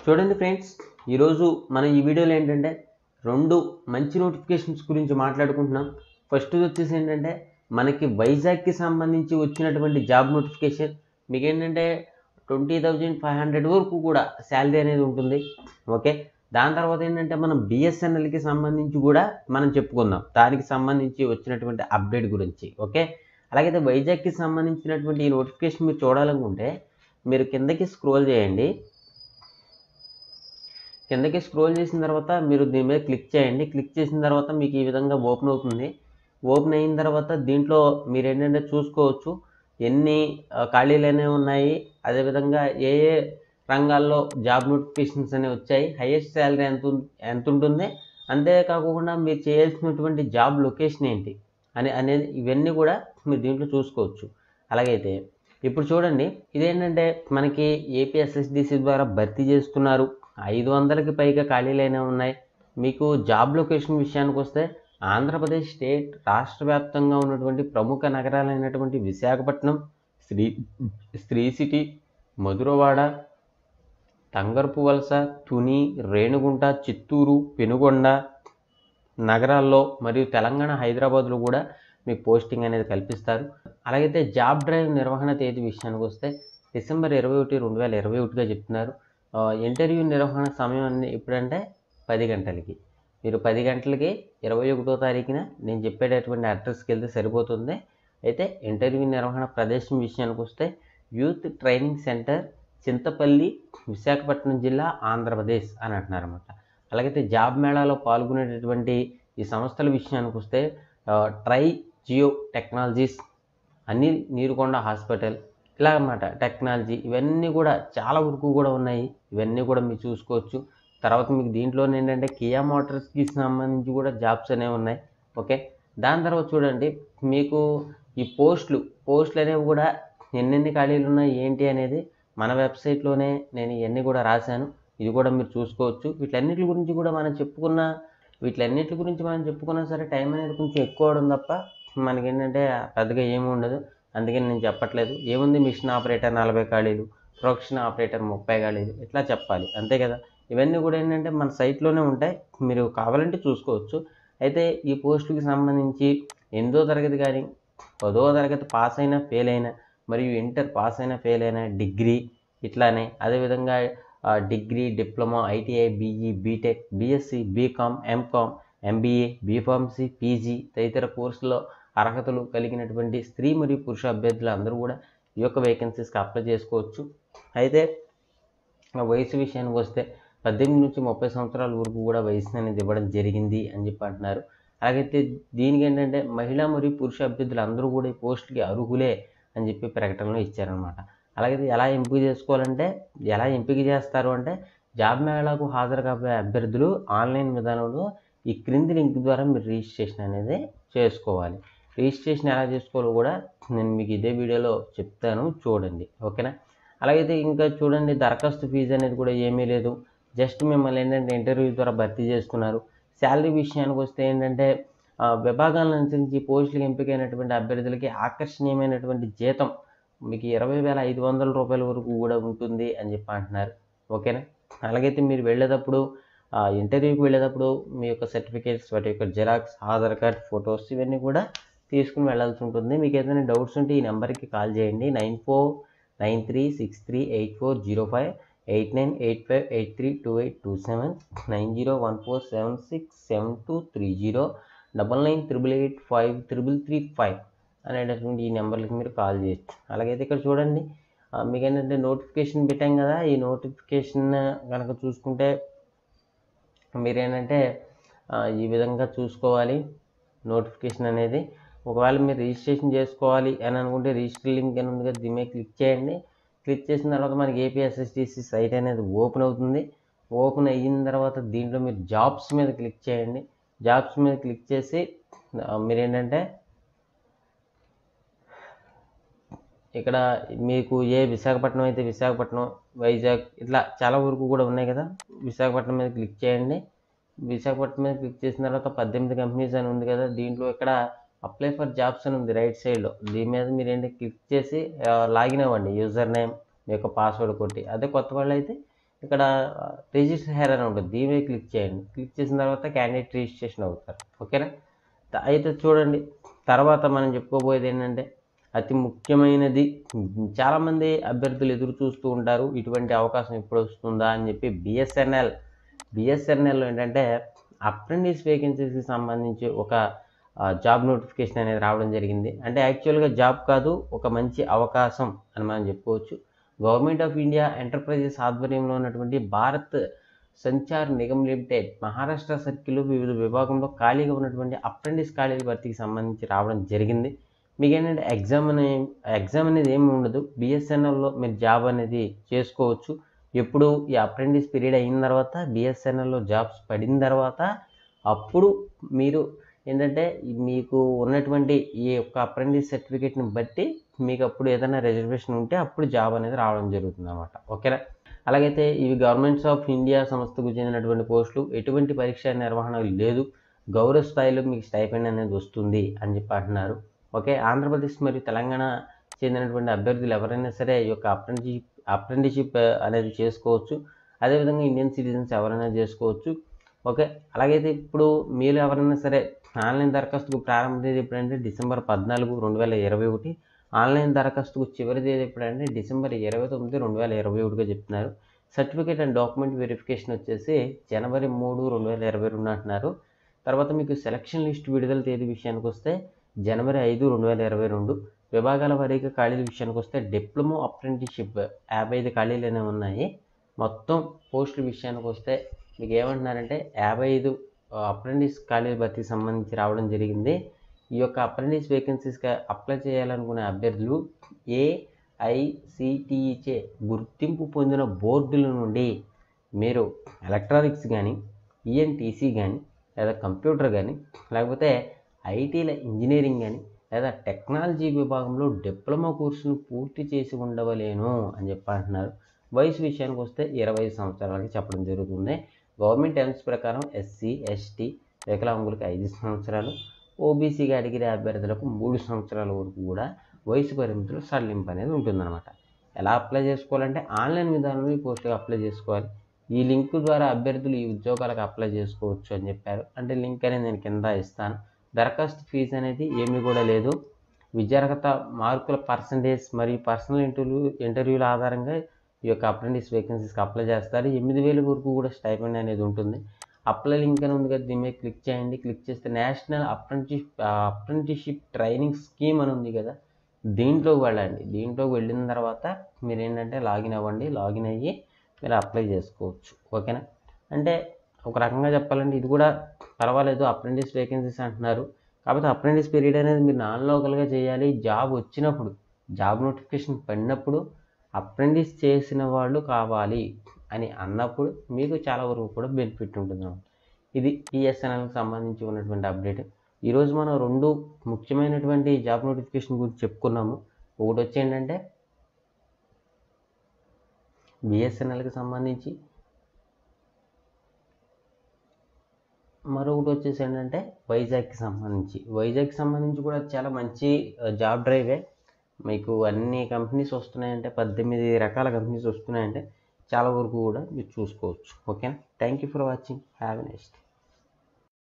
చూడండి ఫ్రెండ్స్ ఈరోజు మనం ఈ వీడియోలో ఏంటంటే రెండు మంచి నోటిఫికేషన్స్ గురించి మాట్లాడుకుంటున్నాం ఫస్ట్ వచ్చేసి ఏంటంటే మనకి వైజాగ్కి సంబంధించి వచ్చినటువంటి జాబ్ నోటిఫికేషన్ మీకు ఏంటంటే ట్వంటీ థౌజండ్ ఫైవ్ హండ్రెడ్ వరకు కూడా శాలరీ అనేది ఉంటుంది ఓకే దాని తర్వాత ఏంటంటే మనం బిఎస్ఎన్ఎల్కి సంబంధించి కూడా మనం చెప్పుకుందాం దానికి సంబంధించి వచ్చినటువంటి అప్డేట్ గురించి ఓకే అలాగైతే వైజాగ్కి సంబంధించినటువంటి ఈ నోటిఫికేషన్ మీరు చూడాలనుకుంటే మీరు కిందకి స్క్రోల్ చేయండి కిందకి స్క్రోల్ చేసిన తర్వాత మీరు దీని మీద క్లిక్ చేయండి క్లిక్ చేసిన తర్వాత మీకు ఈ విధంగా ఓపెన్ అవుతుంది ఓపెన్ అయిన తర్వాత దీంట్లో మీరు ఏంటంటే చూసుకోవచ్చు ఎన్ని ఆ, ఖాళీలు అనేవి ఉన్నాయి అదేవిధంగా ఏ ఏ రంగాల్లో జాబ్ నోటిఫికేషన్స్ అనేవి వచ్చాయి హైయెస్ట్ శాలరీ ఎంత ఉం- ఎంత ఉంటుంది అంతేకాకుండా మీరు చేయాల్సినటువంటి జాబ్ లొకేషన్ ఏంటి అని అనేది ఇవన్నీ కూడా మీరు దీంట్లో చూసుకోవచ్చు అలాగైతే ఇప్పుడు చూడండి ఇదేంటంటే మనకి ఏపీ ఎస్ఎస్డిసి ద్వారా భర్తీ చేస్తున్నారు ఐదు వందలకి పైగా ఖాళీలైన ఉన్నాయి మీకు జాబ్ లొకేషన్ విషయానికి వస్తే ఆంధ్రప్రదేశ్ స్టేట్ రాష్ట్ర వ్యాప్తంగా ఉన్నటువంటి ప్రముఖ నగరాలైనటువంటి విశాఖపట్నం శ్రీ శ్రీ సిటీ మధురవాడ తంగర్పు వలస తుని రేణుగుంట చిత్తూరు పెనుగొండ నగరాల్లో మరియు తెలంగాణ హైదరాబాద్లో కూడా మీకు పోస్టింగ్ అనేది కల్పిస్తారు అలాగైతే జాబ్ డ్రైవ్ నిర్వహణ తేదీ విషయానికి వస్తే డిసెంబర్ ఇరవై ఒకటి రెండు వేల ఇరవై ఒకటిగా చెప్తున్నారు ఆ, ఇంటర్వ్యూ నిర్వహణ సమయం అన్ని ఎప్పుడంటే పది గంటలకి మీరు పది గంటలకి ఇరవై ఒకటో తారీఖున నేను చెప్పేటటువంటి అడ్రస్కి వెళ్తే సరిపోతుంది అయితే ఇంటర్వ్యూ నిర్వహణ ప్రదేశం విషయానికి వస్తే youth training centre Chintapalli Visakhapatnam జిల్లా ఆంధ్రప్రదేశ్ అని అంటున్నారు అనమాట అలాగైతే జాబ్ మేళాలో పాల్గొనేటటువంటి ఈ సంస్థల విషయానికి వస్తే ఆ, ట్రై జియో టెక్నాలజీస్ అన్ని నీరుకొండ హాస్పిటల్ ఇలా అన్నమాట టెక్నాలజీ ఇవన్నీ కూడా చాలా వరకు కూడా ఉన్నాయి ఇవన్నీ కూడా మీరు చూసుకోవచ్చు తర్వాత మీకు దీంట్లో ఏంటంటే కియా మోటార్స్కి సంబంధించి కూడా జాబ్స్ అనేవి ఉన్నాయి ఓకే దాని తర్వాత చూడండి మీకు ఈ పోస్టులు పోస్టులు అనేవి కూడా ఎన్నెన్ని ఖాళీలు ఉన్నాయి ఏంటి అనేది మన వెబ్సైట్లోనే నేను ఇవన్నీ కూడా రాశాను ఇది కూడా మీరు చూసుకోవచ్చు వీటన్నిటి గురించి కూడా మనం చెప్పుకున్న వీటన్నిటి గురించి మనం చెప్పుకున్నా సరే టైం అనేది కొంచెం ఎక్కువ అవడం తప్ప మనకేంటంటే పెద్దగా ఏమి ఉండదు అందుకని నేను చెప్పట్లేదు ఏముంది మిషన్ ఆపరేటర్ నలభై ఖాళీలు ప్రొడక్షన్ ఆపరేటర్ ముప్పై ఖాళీలు ఇట్లా చెప్పాలి అంతే కదా ఇవన్నీ కూడా ఏంటంటే మన సైట్లోనే ఉంటాయి మీరు కావాలంటే చూసుకోవచ్చు అయితే ఈ పోస్టుకి సంబంధించి ఎనిమిదో తరగతి కానీ పదో తరగతి పాస్ అయినా ఫెయిల్ అయినా మరియు ఇంటర్ పాస్ అయినా ఫెయిల్ అయినా డిగ్రీ ఇట్లానే అదేవిధంగా ఆ, degree diploma ITI BE BTech BSc BCom MCom MBA B Pharmacy PG తదితర కోర్సుల్లో అర్హతలు కలిగినటువంటి స్త్రీ మరియు పురుష అభ్యర్థులు అందరూ కూడా ఈ యొక్క వేకెన్సీస్కి అప్లై చేసుకోవచ్చు అయితే ఆ వయసు విషయానికి వస్తే పద్దెనిమిది నుంచి ముప్పై సంవత్సరాల వరకు కూడా వయసు అనేది ఇవ్వడం జరిగింది అని చెప్పి అంటున్నారు అలాగైతే దీనికి ఏంటంటే మహిళా మరియు పురుష అభ్యర్థులు అందరూ కూడా ఈ పోస్టుకి అర్హులే అని చెప్పి ప్రకటనలో ఇచ్చారనమాట అలాగైతే ఎలా ఎంపిక చేసుకోవాలంటే ఎలా ఎంపిక చేస్తారు అంటే జాబ్ మేళాకు హాజరు కాబోయే అభ్యర్థులు ఆన్లైన్ విధానంలో ఈ క్రింది లింక్ ద్వారా మీరు రిజిస్ట్రేషన్ అనేది చేసుకోవాలి రిజిస్ట్రేషన్ ఎలా చేసుకోవాలో కూడా నేను మీకు ఇదే వీడియోలో చెప్తాను చూడండి ఓకేనా అలాగైతే ఇంకా చూడండి దరఖాస్తు ఫీజు అనేది కూడా ఏమీ లేదు జస్ట్ మిమ్మల్ని ఏంటంటే ఇంటర్వ్యూ ద్వారా భర్తీ చేస్తున్నారు శాలరీ విషయానికి వస్తే ఏంటంటే ఆ, విభాగాలను అనుసరించి పోస్టులకు ఎంపికైనటువంటి అభ్యర్థులకి ఆకర్షణీయమైనటువంటి జీతం మీకు ఇరవై వేల ఐదు వందల రూపాయల వరకు కూడా ఉంటుంది అని చెప్పి అంటున్నారు ఓకేనా అలాగైతే మీరు వెళ్ళేటప్పుడు ఆ, ఇంటర్వ్యూకి వెళ్ళేటప్పుడు మీ యొక్క సర్టిఫికేట్స్ వాటి యొక్క జెరాక్స్ ఆధార్ కార్డ్ ఫొటోస్ ఇవన్నీ కూడా తీసుకుని వెళ్ళాల్సి ఉంటుంది మీకు ఏదైనా డౌట్స్ ఉంటే ఈ నెంబర్కి కాల్ చేయండి nine four nine three six three eight four zero five eight nine eight five eight three two eight two seven nine zero one four seven six seven two three zero double nine triple eight five triple three five అనేటటువంటి ఈ నెంబర్లకి మీరు call చేయొచ్చు అలాగైతే ఇక్కడ చూడండి ఆ, మీకు ఏంటంటే నోటిఫికేషన్ పెట్టాం కదా ఈ నోటిఫికేషన్ కనుక చూసుకుంటే మీరేంటంటే ఆ, ఈ విధంగా చూసుకోవాలి నోటిఫికేషన్ అనేది ఒకవేళ మీరు రిజిస్ట్రేషన్ చేసుకోవాలి అని అనుకుంటే రిజిస్టర్ లింక్ అని ఉంది కదా దీని మీద క్లిక్ చేయండి క్లిక్ చేసిన తర్వాత మనకి ఏపీఎస్ఎస్టిసి సైట్ అనేది ఓపెన్ అవుతుంది ఓపెన్ అయిన తర్వాత దీంట్లో మీరు జాబ్స్ మీద క్లిక్ చేయండి జాబ్స్ మీద క్లిక్ చేసి ఆ, మీరు ఏంటంటే ఇక్కడ మీకు ఏ విశాఖపట్నం అయితే విశాఖపట్నం వైజాగ్ ఇట్లా చాలా వరకు కూడా ఉన్నాయి కదా విశాఖపట్నం మీద క్లిక్ చేయండి విశాఖపట్నం మీద క్లిక్ చేసిన తర్వాత పద్దెనిమిది కంపెనీస్ అని ఉంది కదా దీంట్లో ఇక్కడ అప్లై ఫర్ జాబ్స్ అని ఉంది రైట్ సైడ్లో దీని మీద మీరు ఏంటి క్లిక్ చేసి లాగిన్ అవ్వండి యూజర్ నేమ్ మీ యొక్క పాస్వర్డ్ కొట్టి అదే కొత్త వాళ్ళు అయితే ఇక్కడ రిజిస్టర్ హెయిర్ అని ఉంటుంది దీని మీద క్లిక్ చేయండి క్లిక్ చేసిన తర్వాత క్యాండిడేట్ రిజిస్ట్రేషన్ అవుతారు ఓకేనా త- అయితే చూడండి తర్వాత మనం చెప్పుకోబోయేది ఏంటంటే అతి ముఖ్యమైనది చాలామంది అభ్యర్థులు ఎదురు చూస్తూ ఉంటారు ఇటువంటి అవకాశం ఎప్పుడు వస్తుందా అని చెప్పి బిఎస్ఎన్ఎల్ బిఎస్ఎన్ఎల్ ఏంటంటే అప్రెంటిస్ వేకెన్సీస్కి సంబంధించి ఒక జాబ్ నోటిఫికేషన్ అనేది రావడం జరిగింది అంటే యాక్చువల్గా జాబ్ కాదు ఒక మంచి అవకాశం అని మనం చెప్పుకోవచ్చు గవర్నమెంట్ ఆఫ్ ఇండియా ఎంటర్ప్రైజెస్ ఆధ్వర్యంలో ఉన్నటువంటి భారత్ సంచార్ నిగమ్ లిమిటెడ్ మహారాష్ట్ర సర్కిల్ వివిధ విభాగంలో ఖాళీగా ఉన్నటువంటి అప్రెంటిస్ ఖాళీల భర్తీకి సంబంధించి రావడం జరిగింది మీకు ఏంటంటే ఎగ్జామ్ అనే ఎగ్జామ్ అనేది ఏమి ఉండదు బిఎస్ఎన్ఎల్లో మీరు జాబ్ అనేది చేసుకోవచ్చు ఎప్పుడు ఈ అప్రెంటిస్ పీరియడ్ అయిన తర్వాత బిఎస్ఎన్ఎల్లో జాబ్స్ పడిన తర్వాత అప్పుడు మీరు ఏంటంటే మీకు ఉన్నటువంటి ఈ యొక్క అప్రెంటిస్ సర్టిఫికేట్ని బట్టి మీకు అప్పుడు ఏదైనా రిజర్వేషన్ ఉంటే అప్పుడు జాబ్ అనేది రావడం జరుగుతుంది అనమాట ఓకేనా అలాగైతే ఇవి గవర్నమెంట్స్ ఆఫ్ ఇండియా సంస్థకు చెందినటువంటి పోస్టులు ఎటువంటి పరీక్ష నిర్వహణ లేదు గౌరవ స్థాయిలో మీకు స్టైపెండ్ అనేది వస్తుంది అని చెప్పి అంటున్నారు ఓకే ఆంధ్రప్రదేశ్ మరియు తెలంగాణ చెందినటువంటి అభ్యర్థులు ఎవరైనా సరే ఈ యొక్క అప్రెంటిషిప్ అప్రెంటిషిప్ అనేది చేసుకోవచ్చు అదేవిధంగా ఇండియన్ సిటిజన్స్ ఎవరైనా చేసుకోవచ్చు ఓకే అలాగైతే ఇప్పుడు మీరు ఎవరైనా సరే ఆన్లైన్ దరఖాస్తుకు ప్రారంభ తేదీ ఎప్పుడంటే డిసెంబర్ పద్నాలుగు రెండు వేల ఇరవై ఒకటి ఆన్లైన్ దరఖాస్తుకు చివరి తేదీ ఎప్పుడంటే డిసెంబర్ ఇరవై తొమ్మిది రెండు వేల ఇరవై ఒకటిగా చెప్తున్నారు సర్టిఫికేట్ అండ్ డాక్యుమెంట్ వెరిఫికేషన్ వచ్చేసి జనవరి మూడు రెండు వేల ఇరవై రెండు అంటున్నారు తర్వాత మీకు సెలక్షన్ లిస్ట్ విడుదల తేదీ విషయానికి వస్తే జనవరి ఐదు రెండు వేల ఇరవై రెండు విభాగాల వారీగా ఖాళీల విషయానికి వస్తే డిప్లొమా అప్రెంటిషిప్ యాభై ఐదు ఖాళీలు అనేవి ఉన్నాయి మొత్తం పోస్టుల విషయానికి వస్తే మీకు ఏమంటున్నారంటే యాభై ఐదు అప్రెంటిస్ ఖాళీల భర్తీకి సంబంధించి రావడం జరిగింది ఈ యొక్క అప్రెంటిస్ వేకెన్సీస్కి అప్లై చేయాలనుకునే అభ్యర్థులు ఏఐసిటిఈచే గుర్తింపు పొందిన బోర్డుల నుండి మీరు ఎలక్ట్రానిక్స్ కానీ ఈఎన్టీసీ కానీ లేదా కంప్యూటర్ కానీ లేకపోతే ఐటీల ఇంజనీరింగ్ కానీ లేదా టెక్నాలజీ విభాగంలో డిప్లొమా కోర్సును పూర్తి చేసి ఉండవలేను అని చెప్పి అంటున్నారు వయసు విషయానికి వస్తే ఇరవై ఐదు సంవత్సరాలకి చెప్పడం జరుగుతుంది గవర్నమెంట్ టర్మ్స్ ప్రకారం ఎస్సీ ఎస్టీ వికలాంగులకు ఐదు సంవత్సరాలు ఓబీసీ కేటగిరీ అభ్యర్థులకు మూడు సంవత్సరాల వరకు కూడా వయసు పరిమితులు సడలింపు అనేది ఉంటుందన్నమాట ఎలా అప్లై చేసుకోవాలంటే ఆన్లైన్ విధానంలో ఈ పోస్టులకు అప్లై చేసుకోవాలి ఈ లింక్ ద్వారా అభ్యర్థులు ఈ ఉద్యోగాలకు అప్లై చేసుకోవచ్చు అని చెప్పారు అంటే లింక్ అనేది నేను కింద ఇస్తాను దరఖాస్తు ఫీజు అనేది ఏమీ కూడా లేదు విద్యార్హత మార్కుల పర్సంటేజ్ మరియు పర్సనల్ ఇంటర్వ్యూ ఇంటర్వ్యూల ఆధారంగా ఈ యొక్క అప్రెంటిస్ వేకెన్సీస్కి అప్లై చేస్తారు ఎనిమిది వేల వరకు కూడా స్టైపెండ్ అనేది ఉంటుంది అప్లై లింక్ అని ఉంది కదా దీని మీద క్లిక్ చేయండి క్లిక్ చేస్తే national apprenticeship apprenticeship training scheme అని ఉంది కదా దీంట్లోకి వెళ్ళండి దీంట్లోకి వెళ్ళిన తర్వాత మీరు ఏంటంటే లాగిన్ అవ్వండి లాగిన్ అయ్యి మీరు అప్లై చేసుకోవచ్చు ఓకేనా అంటే ఒక రకంగా చెప్పాలంటే ఇది కూడా పర్వాలేదు అప్రెంటిస్ వేకెన్సీస్ అంటున్నారు కాకపోతే అప్రెంటిస్ పీరియడ్ అనేది మీరు నాన్ లోకల్గా చేయాలి జాబ్ వచ్చినప్పుడు జాబ్ నోటిఫికేషన్ పడినప్పుడు అప్రెంటిస్ చేసిన వాళ్ళు కావాలి అని అన్నప్పుడు మీకు చాలా వరకు కూడా బెనిఫిట్ ఉంటుంది అన్నమాట. ఇది పిఎస్ఎన్ఎల్కి సంబంధించి ఉన్నటువంటి అప్డేట్ ఈరోజు మనం రెండు ముఖ్యమైనటువంటి జాబ్ నోటిఫికేషన్ గురించి చెప్పుకున్నాము ఒకటి వచ్చి ఏంటంటే బిఎస్ఎన్ఎల్కి సంబంధించి మరొకటి వచ్చేసి ఏంటంటే వైజాగ్కి సంబంధించి వైజాగ్కి సంబంధించి కూడా చాలా మంచి ఆ, జాబ్ డ్రైవే మీకు అన్ని కంపెనీస్ వస్తున్నాయంటే పద్దెనిమిది రకాల కంపెనీస్ వస్తున్నాయంటే చాలా వరకు కూడా మీరు చూసుకోవచ్చు ఓకేనా thank you for watching have next